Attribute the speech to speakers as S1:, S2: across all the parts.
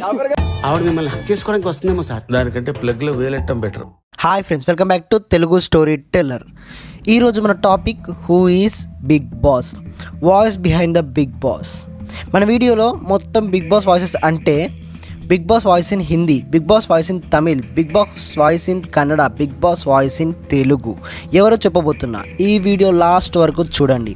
S1: ఆవిడ మిమ్మల్ని హక్ చేసుకోవడానికి వస్తుందేమో సార్
S2: దానికంటే ప్లగ్ లో వేలెట్టం better
S3: hi friends welcome back to Telugu storyteller ఈరోజు మన topic who is Bigg Boss voice behind the Bigg Boss మన వీడియోలో మొత్తం బిగ్ బాస్ వాయిసెస్ అంటే Bigg Boss voice in Hindi Bigg Boss voice in Tamil Bigg Boss voice in Kannada Bigg Boss voice in Telugu ఎవరో చెప్పబోతున్నా ఈ video last వరకు చూడండి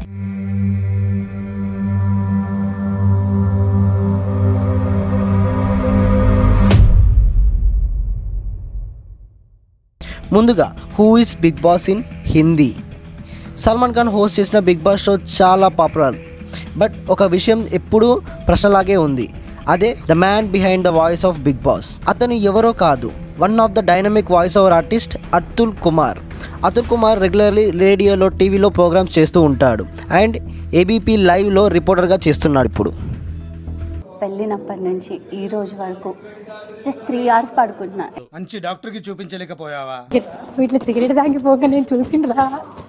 S3: ముందుగా who is Bigg Boss in Hindi Salman Khan host చేసిన బిగ్ బాస్ షో చాలా పాపులర్ బట్ ఒక విషయం ఎప్పుడూ ప్రశ్నలాగే ఉంది అదే the man behind the voice of Bigg Boss అతను ఎవరో కాదు one of the dynamic voice over artist Atul Kumar Atul Kumar regularly రేడియోలో టీవీలో ప్రోగ్రామ్స్ చేస్తూ ఉంటాడు అండ్ ఏబీపీ లైవ్లో రిపోర్టర్గా చేస్తున్నాడు ఇప్పుడు
S4: వెళ్ళినప్పటి నుంచి ఈ రోజు వరకు జస్ట్ త్రీ అవర్స్ పడుకుంటున్నా
S5: మంచి డాక్టర్ కి చూపించలేకపోయావా
S4: వీటిలో సిగరెట్ తాగిపోక నేను చూసిండ్రా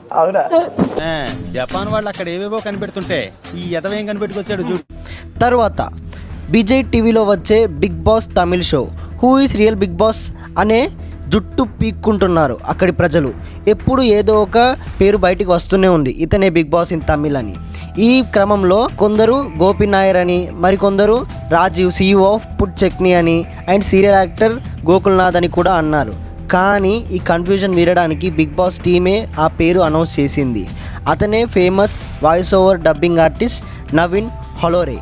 S6: జపాన్ వాళ్ళు అక్కడ ఏవేవో కనిపెడుతుంటే ఈ ఎదవేం కనిపెట్టుకొచ్చాడు చూడు
S3: తర్వాత విజయ్ టీవీలో వచ్చే Bigg Boss Tamil show who is real Bigg Boss అనే జుట్టు పీక్కుంటున్నారు అక్కడి ప్రజలు ఎప్పుడు ఏదో ఒక పేరు బయటికి వస్తూనే ఉంది ఇతనే బిగ్ బాస్ ఇన్ తమిళ్ అని ఈ క్రమంలో కొందరు గోపి నాయర్ అని మరికొందరు Rajeev CEO of put Chutney అని అండ్ సీరియల్ యాక్టర్ గోకుల్నాథ్ అని కూడా అన్నారు కానీ ఈ కన్ఫ్యూజన్ వీరడానికి బిగ్ బాస్ టీమే ఆ పేరు అనౌన్స్ చేసింది అతనే famous voice over dubbing artist Naveen హలోరే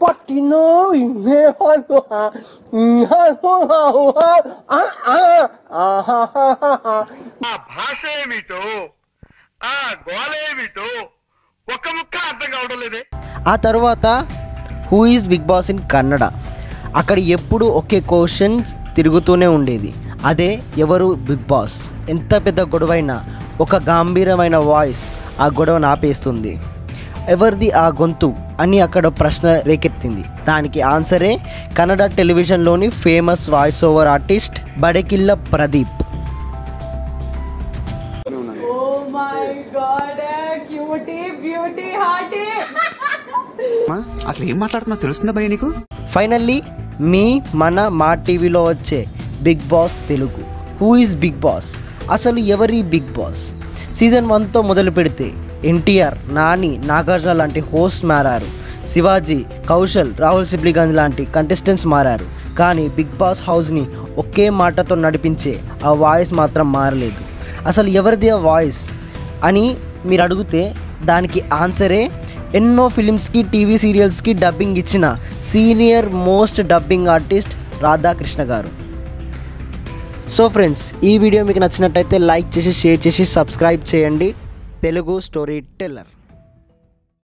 S7: ఆ భాష ఏమిటో ఆ గోలేమిటో ఒక్క ముక్క అర్థం కావడం లేదే
S3: ఆ తర్వాత who is Bigg Boss in Kannada అక్కడ ఎప్పుడు ఒకే క్వశ్చన్స్ తిరుగుతూనే ఉండేది అదే ఎవరు బిగ్ బాస్ ఎంత పెద్ద గొడవైనా ఒక గంభీరమైన వాయిస్ ఆ గొడవను ఆపేస్తుంది ఎవరిది ఆ గొంతు అని అక్కడ ప్రశ్న రేకెత్తింది దానికి ఆన్సరే కన్నడ టెలివిజన్లోని famous voice over artist Badekkila Pradeep
S1: అసలు ఏం మాట్లాడుతున్నా తెలుస్తుందా భయ నీకు
S3: ఫైనల్లీ మీ మన మా టీవీలో వచ్చే Bigg Boss Telugu who is Bigg Boss అసలు ఎవరి బిగ్ బాస్ సీజన్ వన్తో మొదలు పెడితే ఎన్టీఆర్ నాని నాగార్జున లాంటి హోస్ట్ మారారు శివాజీ కౌశల్ రాహుల్ సిబ్లిగంజ్ లాంటి కంటెస్టెంట్స్ మారారు కానీ బిగ్ బాస్ హౌస్ని ఒకే మాటతో నడిపించే ఆ వాయిస్ మాత్రం మారలేదు అసలు ఎవరిది ఆ వాయిస్ అని మీరు అడిగితే దానికి ఆన్సరే ఎన్నో ఫిలిమ్స్కి టీవీ సీరియల్స్కి డబ్బింగ్ ఇచ్చిన senior most dubbing artist Radhakrishna garu so friends ఈ వీడియో మీకు నచ్చినట్టయితే లైక్ చేసి షేర్ చేసి సబ్స్క్రైబ్ చేయండి తెలుగు స్టోరీ టెల్లర్